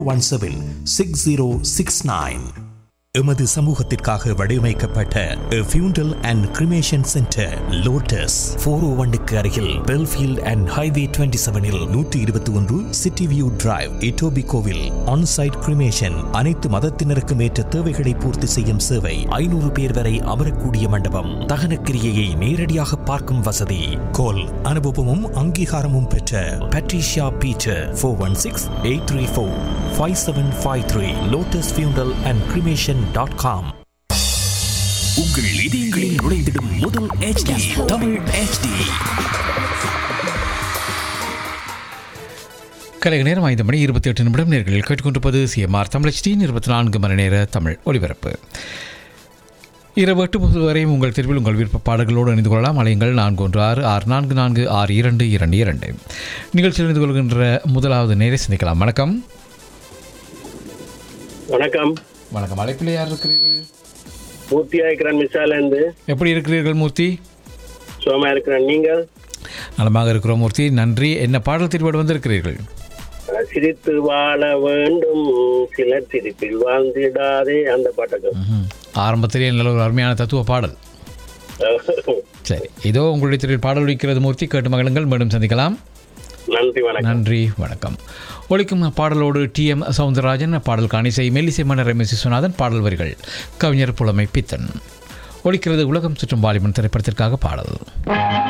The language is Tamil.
One seven six zero six nine எமது சமூகத்திற்காக வடிவமைக்கப்பட்ட funeral and cremation centre lotus four O ஒன்னுக்கு அருகில் பெல்ஃபீல்ட் அண்ட் ஹைவே டுவெண்ட்டி செவனில் நூற்றி இருபத்தி ஒன்று சிட்டி வியூ டிரைவ் இட்டோபி கோவில் ஆன்சைட் கிரிமேஷன் அனைத்து மதத்தினருக்கும் ஏற்ற தேவைகளை பூர்த்தி செய்யும் சேவை ஐநூறு பேர் வரை அமரக்கூடிய மண்டபம் தகனக்கிரியையை நேரடியாக பார்க்கும் வசதி கோல் அனுபவமும் அங்கீகாரமும் பெற்ற Patricia Beecher four one six eight three four five seven five three lotus funeral and cremation dot com உங்கள் இதயங்களில் நுழைந்திடும் முதல் HD தமிழ் HD கலைக நேரம் ஐந்து மணி இருபத்தி எட்டு நிமிடம் நேர்களில் கேட்டுக்கொண்டிருப்பது சிஎம்ஆர் தமிழச்சியின் இருபத்தி நான்கு மணி நேர தமிழ் ஒலிபரப்பு இரவு எட்டு முப்பது வரையும் உங்கள் தெருவில் உங்கள் விருப்ப பாடல்களோடு இணைந்து கொள்ளலாம் அலையுங்கள் நான்கு ஒன்று ஆறு ஆறு நான்கு நான்கு ஆறு இரண்டு இரண்டு இரண்டு நிகழ்ச்சியில் இணைந்து கொள்கின்ற முதலாவது நேரை சிந்திக்கலாம் வணக்கம் வணக்கம் வணக்கம் அழைப்பில் யார் இருக்கிறீர்கள் மூர்த்தியா இருக்கிறேன் மிஸ்ஸால இருந்து எப்படி இருக்கிறீர்கள் மூர்த்தி சுகமா இருக்கிறேன் நீங்கள் நலமாக இருக்கிறோம் மூர்த்தி நன்றி என்ன பாடல் திருப்பாடு வந்திருக்கிறீர்கள் சிரித்து வாழ வேண்டும் சிலர் சிரிப்பில் வாழ்ந்திடாதே அந்த பாட்டுக்கு ம்ஹும். ஆரம்பத்திலேயே நல்ல ஒரு அருமையான தத்துவ பாடல் சரி இதோ உங்களுடைய திரையில் பாடல் ஒலிக்கிறது மூர்த்தி கேட்டு மகளுங்கள் மீண்டும் சந்திக்கலாம் நன்றி வணக்கம் நன்றி வணக்கம் ஒலிக்கும் பாடலோடு டி எம் சவுந்தரராஜன் பாடல் காணிசை மெல்லிசை மன்னர் எம் எஸ் விஸ்வநாதன் பாடல் வரிகள் கவிஞர் புலமை பித்தன் ஒலிக்கிறது உலகம் சுற்றும் வாலிபன் திரைப்படத்திற்காக பாடல்